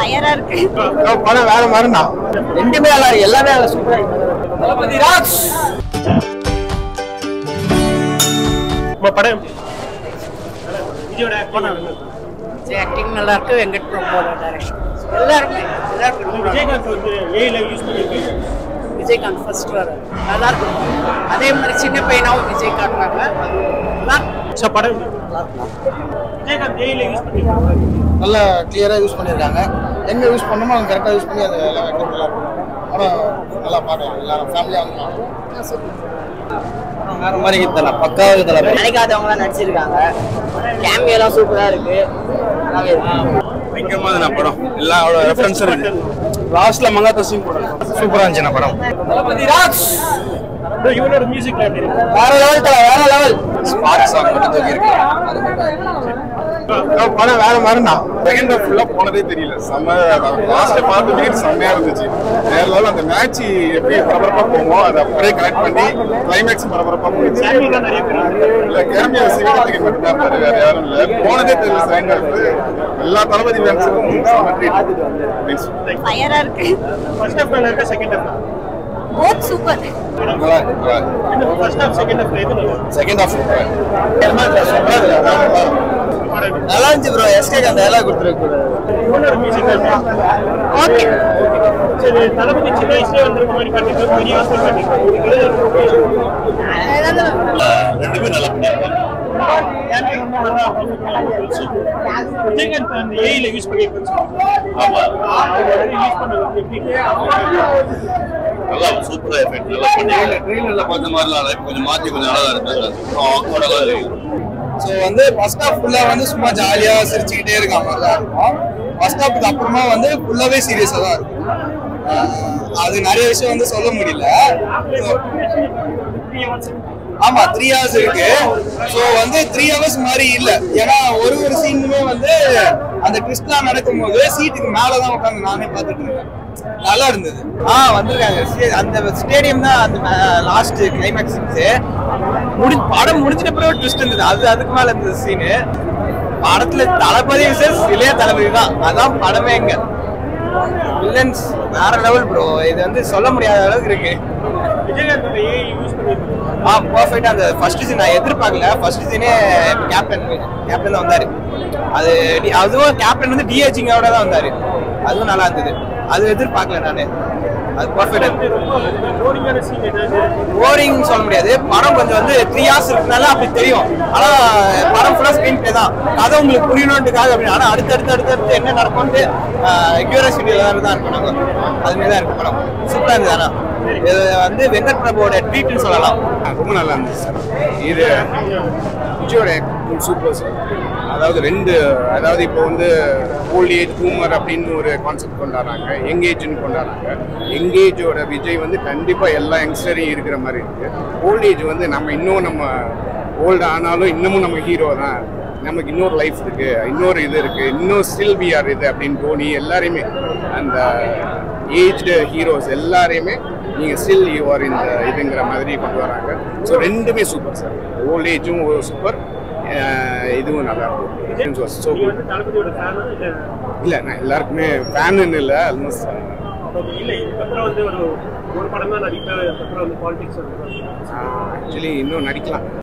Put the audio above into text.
ஃபயரா இருக்கு படம் வேற மாதிரிண்ணா ரெண்டுமே நல்லா இருக்கு எல்லாமே நல்லா சூப்பரா இருக்கு தளபதி ராஜ் நம்ம படம் விஜயோட ஆக்டிங் ஆக்டிங் நல்லா இருக்கு வெங்கட் பிரபுவோட டைரக்ஷன் எல்லாருமே எல்லாருக்கும் ரொம்ப நல்லா விஜயகாந்த் வந்து ஏஐல யூஸ் பண்ணிருக்கீங்க இருக்கு. விஜயகாந்த் ஃபர்ஸ்ட் வர நல்லா இருக்கும் அதே மாதிரி சின்ன பையனாவும் விஜய் காட்டுறாங்க நல்லா இருக்கு. சார் படம் விஜயகாந்த் ஏஐல யூஸ் பண்ணிருக்காங்க நல்லா கிளியரா யூஸ் பண்ணியிருக்காங்க எங்க யூஸ் பண்ணணுமோ அவங்க கரெக்டா யூஸ் பண்ணி அது எல்லாம் வைக்கிறது நல்லா இருக்கும் படம் நல்லா பார்க்கலாம் எல்லாரும் ஃபேமிலியா வந்து வேற மாதிரி இருக்குதுல பக்காவா இருக்குதுல நினைக்காதவங்க எல்லாம் நடிச்சிருக்காங்க கேமியோ எல்லாம் சூப்பரா இருக்கு நல்லாவே இருக்கு பயங்கரமான படம் எல்லா ரெஃபரன்ஸ் இருக்கு லாஸ்ட்ல மங்காத்த சீன் போடுறாங்க சூப்பரா இருந்துச்சு படம் தளபதி ராஜ் இவனோட மியூசிக்ல எப்படி இருக்கு வேற லெவல் தல வேற லெவல் ஸ்பார்க் சாங் மட்டும் தூக்கி இருக்கு படம் வேற மாதிரிண்ணா செகண்ட் ஹாஃப் ஃபுல்லா போனதே தெரியல செம்ம லாஸ்ட் பார்த்து வீடு செம்மையா இருந்துச்சு வேற லெவல் அந்த மேட்ச் எப்படி பரபரப்பா போமோ அதை அப்படியே கனெக்ட் பண்ணி கிளைமேக்ஸ் பரபரப்பா போயிடுச்சு ஃபேமிலி தான் நிறைய பேர் இல்ல கேமியா சிவகார்த்திகை மட்டும் தான் இருப்பாரு வேற யாரும் இல்ல போனதே தெரியல செகண்ட் ஹாஃப் எல்லா தளபதி ஃபேன்ஸுக்கும் செம்ம ட்ரீட் ஃபயரா இருக்கு ஃபர்ஸ்ட் ஹாஃப் நல்லா இருக்கா செகண்ட் ஹாஃப் போத் சூப்பர் நல்லா இருக்கு நல்லா இருக்கு ஃபர்ஸ்ட் ஹாஃப் செகண்ட் ஹாஃப் எது நல்லா இருக்கு? செகண்ட் ஹாஃப் படம் நல்லா இருந்துச்சு ப்ரோ எஸ்கே அந்த எல்லாம் கொடுத்துருக்கு இவனோட மியூசிக் ஓகே சரி தளபதி சின்ன வயசுலயே வந்திருக்க மாதிரி காட்டிருக்காரு பெரிய வாசல் காட்டிருக்காரு ரெண்டுமே நல்லா விஜயகாந்த் அந்த ஏஐல யூஸ் பண்ணிருக்காரு யூஸ் பண்றது எப்படி நல்லா சூப்பரா எஃபெக்ட் நல்லா பண்ணி ட்ரெயிலர்ல பார்த்த மாதிரிலாம் இல்லை கொஞ்சம் மாத்தி கொஞ்சம் நல்லா இருந்தது ஆக்வர்டா இருக்கு ஸோ வந்து ஃபர்ஸ்ட் ஹாஃப் ஃபுல்லா வந்து சும்மா ஜாலியா சிரிச்சுக்கிட்டே இருக்க மாதிரி தான் இருக்கும் ஃபர்ஸ்ட் ஹாஃப்க்கு அப்புறமா வந்து ஃபுல்லாவே சீரியஸா தான் இருக்கும் ஆஹ் அது நிறைய விஷயம் வந்து சொல்ல முடியல So, ஆமா த்ரீ ஹவர்ஸ் இருக்கு ஸோ வந்து த்ரீ ஹவர்ஸ் மாதிரி இல்ல ஏன்னா ஒரு ஒரு சீனுமே வந்து அந்த ட்விஸ்ட்லாம் நடக்கும்போது சீட்டுக்கு மேலதான் உட்காந்து நானே பார்த்துட்டு இருக்கேன் நல்லா இருந்தது ஆ வந்திருக்காங்க சி- அந்த ஸ்டேடியம் தான் அந்த லாஸ்ட் கிளைமேக்ஸ் இருந்துச்சு முடி படம் முடிஞ்சிட்ட பிறகு ட்விஸ்ட் இருந்தது அது அதுக்கு மேல இருந்தது சீனு படத்துல தளபதி விசஸ் இளைய தளபதி தான் அதான் படமே எங்க வில்லன்ஸ் வேற லெவல் ப்ரோ இது வந்து சொல்ல முடியாத அளவுக்கு இருக்கு விஜயகாந்த் அந்த ஏஐ யூஸ் பண்ணிருக்காரு ஆ பர்ஃபெக்டா அந்த ஃபர்ஸ்ட் சீன் நான் எதிர்பார்க்கல ஃபர்ஸ்ட் சீனே கேப்டன் கேப்டன் தான் வந்தாரு அது டி- அதுவும் கேப்டன் வந்து டிஹெச்சிங்கோட தான் வந்தாரு அதுவும் நல்லா இருந்தது அது எதிர்பார்க்கல நானு அது பர்ஃபெக்டா இருந்தது போரிங்கான சீன் ஏதாவது போரிங் சொல்ல முடியாது படம் கொஞ்சம் வந்து த்ரீ ஹார்ஸ் இருக்கனால அப்படி தெரியும் ஆனா படம் ஃபுல்லா ஸ்கிரீன் பிளே தான் கதை உங்களுக்கு புரியணுன்றதுக்காக அப்படி ஆனா அடுத்தடுத்து அடுத்தடுத்து என்ன நடக்கும்னு கியூரியாசிட்டி தான் இருக்கும் நம்ம அதுமாரி தான் இருக்கு படம் சூப்பரா இருந்தது ஆனா இது வந்து வெங்கட் பிரபுவோட ட்ரீட்னு சொல்லலாம் ரொம்ப நல்லா இருந்துச்சு சார் இது விஜயோட சூப்பர் சார் அதாவது ரெண்டு அதாவது இப்போ வந்து ஓல்ட் ஏஜ் பூமர் அப்படின்னு ஒரு கான்செப்ட் கொண்டாடுறாங்க எங்கேஜ்னு கொண்டாடுறாங்க எங்கேஜோட விஜய் வந்து கண்டிப்பாக எல்லா யங்ஸ்டரையும் இருக்கிற மாதிரி இருக்கு ஓல்ட் ஏஜ் வந்து நம்ம இன்னும் நம்ம ஓல்டு ஆனாலும் இன்னமும் நம்ம ஹீரோ தான் நமக்கு இன்னொரு லைஃப் இருக்கு இன்னொரு இது இருக்கு இன்னும் ஸ்டில் பி ஆர் இது அப்படின்னு தோனி எல்லாரையுமே அந்த ஏஜ்டு ஹீரோஸ் எல்லாரையுமே நீங்கள் ஸ்டில் யூ ஆர் இந்த இதுங்கிற மாதிரி கொண்டு வராங்க ஸோ ரெண்டுமே சூப்பர் சார் ஓல்ட் ஏஜும் சூப்பர் இதுவும் நல்லா இருக்கும் ஸோ நீங்க வந்து தளபதியோட ஃபேன் இல்ல இல்லை நான் எல்லாருக்குமே ஃபேனுன்னு இல்லை ஆல்மோஸ்ட் இல்ல இதுக்கப்புறம் வந்து ஒரு ஒரு படம் தான் நடிப்பேன் அதுக்கப்புறம் வந்து பாலிடிக்ஸ் வந்து ஆக்சுவலி இன்னும் நடிக்கலாம்